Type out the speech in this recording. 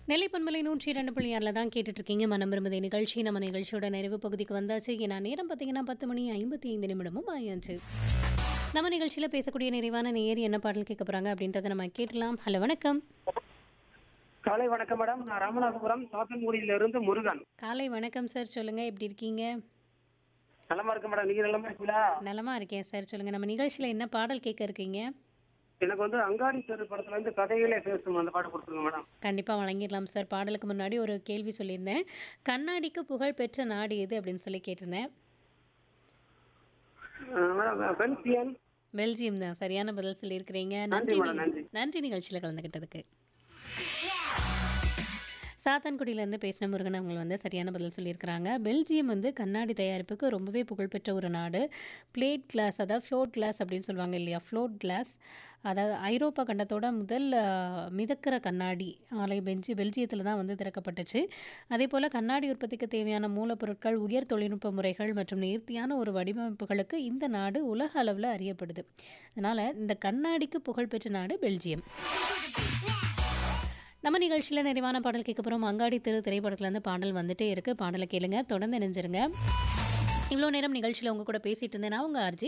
நெல்லை பண்பலை நூற்றி இரண்டு புள்ளி ஆறில் தான் கேட்டுட்டு இருக்கீங்க மனம் விரும்புதை நிகழ்ச்சி நம்ம நிகழ்ச்சியோட நிறைவு பகுதிக்கு வந்தாச்சு ஏன்னா நேரம் பார்த்தீங்கன்னா பத்து மணி ஐம்பத்தி ஐந்து நிமிடமும் ஆயாச்சு நம்ம நிகழ்ச்சியில் பேசக்கூடிய நிறைவான நேர் என்ன பாடல் கேட்க போகிறாங்க அப்படின்றத நம்ம கேட்டலாம் ஹலோ வணக்கம் காலை வணக்கம் மேடம் நான் ராமநாதபுரம் சாத்தன்குடியில இருந்து முருகன் காலை வணக்கம் சார் சொல்லுங்கள் எப்படி இருக்கீங்க நலமா இருக்க மேடம் நீங்க நலமா இருக்கீங்களா நலமாக இருக்கேன் சார் சொல்லுங்கள் நம்ம நிகழ்ச்சியில் என்ன பாடல் கேட்க இருக்கீங்க எனக்கு வந்து அங்காடி தெரு படத்துல இருந்து கதைகளே பேசும் அந்த பாட்டு கொடுத்துருங்க மேடம் கண்டிப்பாக வழங்கிடலாம் சார் பாடலுக்கு முன்னாடி ஒரு கேள்வி சொல்லியிருந்தேன் கண்ணாடிக்கு புகழ் பெற்ற நாடு எது அப்படின்னு சொல்லி கேட்டிருந்தேன் அஹ் மேடம் பென்சியன் பெல்ஜியம் தான் சரியான பதில் சொல்லியிருக்கிறீங்க நன்றி நன்றி மேடம், நன்றி. நன்றி நிகழ்ச்சியில் கலந்துக்கிட்டதுக்கு சாத்தான்குடியிலேருந்து பேசின முருகன் அவங்க வந்து சரியான பதில் சொல்லியிருக்கிறாங்க பெல்ஜியம் வந்து கண்ணாடி தயாரிப்புக்கு ரொம்பவே புகழ்பெற்ற ஒரு நாடு பிளேட் கிளாஸ் அதாவது ஃப்ளோட் கிளாஸ் அப்படின்னு சொல்லுவாங்க இல்லையா ஃப்ளோட் கிளாஸ் அதாவது ஐரோப்பா கண்டத்தோட முதல் அஹ், மிதக்கிற கண்ணாடி ஆலை பெஞ்சு பெல்ஜியத்தில் தான் வந்து திறக்கப்பட்டுச்சு அதே போல் கண்ணாடி உற்பத்திக்கு தேவையான மூலப்பொருட்கள் உயர் தொழில்நுட்ப முறைகள் மற்றும் நேர்த்தியான ஒரு வடிவமைப்புகளுக்கு இந்த நாடு உலக அளவில் அறியப்படுது அதனால் இந்த கண்ணாடிக்கு புகழ்பெற்ற நாடு பெல்ஜியம் நம்ம நிகழ்ச்சியில் நிறைவான பாடல் கேட்க போகிறோம் அங்காடி திரு திரைப்படத்துலேருந்து பாடல் வந்துட்டே இருக்குது பாடலை கேளுங்க தொடர்ந்து நினைஞ்சிருங்க இவ்வளோ நேரம் நிகழ்ச்சியில் உங்க கூட பேசிட்டு இருந்தேன் நான் உங்கள் ஆர்ஜி